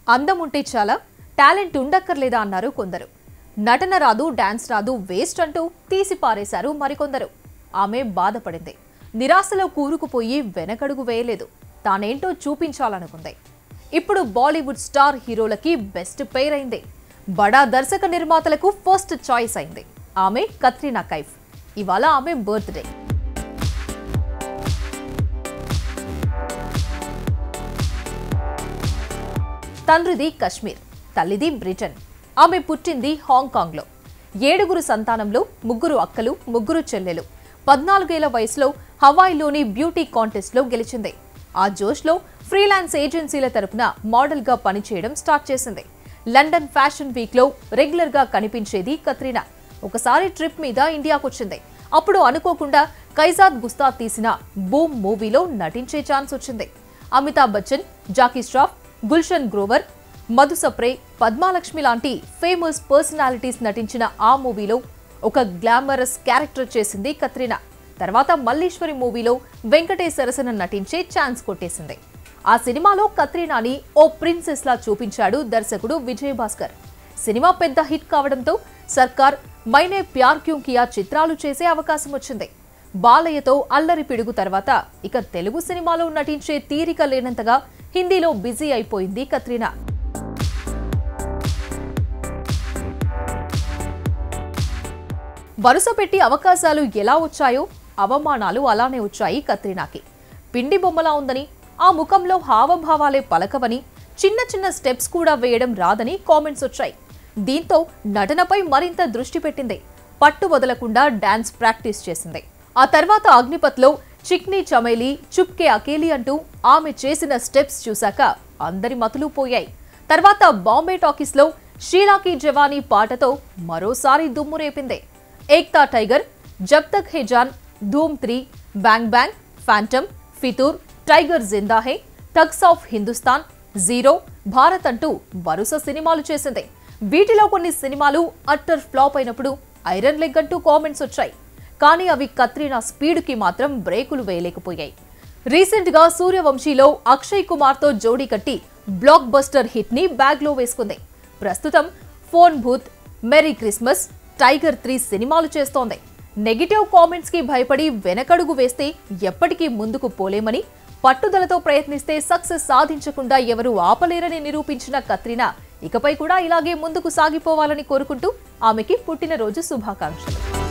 అందం ఉంటే చాలా టాలెంట్ ఉండక్కర్లేదా అన్నారు కొందరు నటన రాదు డాన్స్ రాదు వేస్ట్ అంటూ తీసి పారేశారు మరికొందరు ఆమె బాధపడింది నిరాశలో కూరుకుపోయి వెనకడుగు వేయలేదు తానేంటో చూపించాలనుకుంది ఇప్పుడు బాలీవుడ్ స్టార్ హీరోలకి బెస్ట్ పేర్ అయింది బడా దర్శక నిర్మాతలకు ఫస్ట్ చాయిస్ అయింది ఆమె కత్రినా కైఫ్ ఇవాళ ఆమె బర్త్డే తండ్రిది కశ్మీర్ తల్లిది బ్రిటన్ ఆమె పుట్టింది హాంకాంగ్లో ఏడుగురు సంతానంలో ముగ్గురు అక్కలు ముగ్గురు చెల్లెలు పద్నాలుగేళ్ల వయసులో హవాయిలోని బ్యూటీ కాంటెస్ట్లో గెలిచింది ఆ జోష్లో ఫ్రీలాన్స్ ఏజెన్సీల తరపున మోడల్గా పనిచేయడం స్టార్ట్ చేసింది లండన్ ఫ్యాషన్ వీక్లో రెగ్యులర్గా కనిపించేది కత్రినా ఒకసారి ట్రిప్ మీద ఇండియాకొచ్చింది అప్పుడు అనుకోకుండా కైజాద్ గుస్తాద్ తీసిన బూమ్ మూవీలో నటించే ఛాన్స్ వచ్చింది అమితాబ్ బచ్చన్ జాకీ ష్రాఫ్ గుల్షన్ గ్రోవర్ మధు సప్రే పద్మాలక్ష్మి లాంటి ఫేమస్ పర్సనాలిటీస్ నటించిన ఆ మూవీలో ఒక గ్లామరస్ క్యారెక్టర్ చేసింది కత్రినా తర్వాత మల్లీశ్వరి మూవీలో వెంకటేశ్ సరసన నటించే ఛాన్స్ కొట్టేసింది ఆ సినిమాలో కత్రినాని ఓ ప్రిన్సెస్ లా చూపించాడు దర్శకుడు విజయ్ భాస్కర్ సినిమా పెద్ద హిట్ కావడంతో సర్కార్ మైనే ప్యార్ క్యూ కియా చిత్రాలు చేసే అవకాశం వచ్చింది బాలయ్యతో అల్లరి పిడుగు తర్వాత ఇక తెలుగు సినిమాలో నటించే తీరిక లేనంతగా హిందీలో బిజీ అయిపోయింది కత్రినా వరుస పెట్టి అవకాశాలు ఎలా వచ్చాయో అవమానాలు అలానే వచ్చాయి కత్రినాకి పిండి బొమ్మలా ఉందని ఆ ముఖంలో హావభావాలే పలకవని చిన్న చిన్న స్టెప్స్ కూడా వేయడం రాదని కామెంట్స్ వచ్చాయి దీంతో నటనపై మరింత దృష్టి పెట్టింది పట్టు వదలకుండా డాన్స్ ప్రాక్టీస్ చేసింది ఆ తర్వాత అగ్నిపత్లో చిక్నీ చమేలి చుప్కే అకేలి అంటూ ఆమె చేసిన స్టెప్స్ చూశాక అందరి మతులు పోయాయి తర్వాత బాంబే టాకీస్లో షీలాకి జవానీ పాటతో మరోసారి దుమ్ము రేపింది Ekta Tiger Jab Tak Hai Jaan Dhoom three Bang Bang Phantom Fitoor Tiger Zinda Hai Thugs of Hindostan Zero Bharat అంటూ వరుస సినిమాలు చేసింది వీటిలో కొన్ని సినిమాలు అట్టర్ ఫ్లాప్ అయినప్పుడు ఐరన్ లెగ్ అంటూ కామెంట్స్ వచ్చాయి కానీ అవి కత్రినా స్పీడ్కి మాత్రం బ్రేకులు వేయలేకపోయాయి రీసెంట్ గా సూర్యవంశీలో అక్షయ్ కుమార్ తో జోడీ కట్టి బ్లాక్ బస్టర్ హిట్ ని బ్యాగ్ లో వేసుకుంది ప్రస్తుతం Phone Booth Merry Christmas Tiger three సినిమాలు చేస్తోంది నెగిటివ్ కామెంట్స్ కి భయపడి వెనకడుగు వేస్తే ఎప్పటికీ ముందుకు పోలేమని పట్టుదలతో ప్రయత్నిస్తే సక్సెస్ సాధించకుండా ఎవరూ ఆపలేరని నిరూపించిన కత్రినా ఇకపై కూడా ఇలాగే ముందుకు సాగిపోవాలని కోరుకుంటూ ఆమెకి పుట్టినరోజు శుభాకాంక్షలు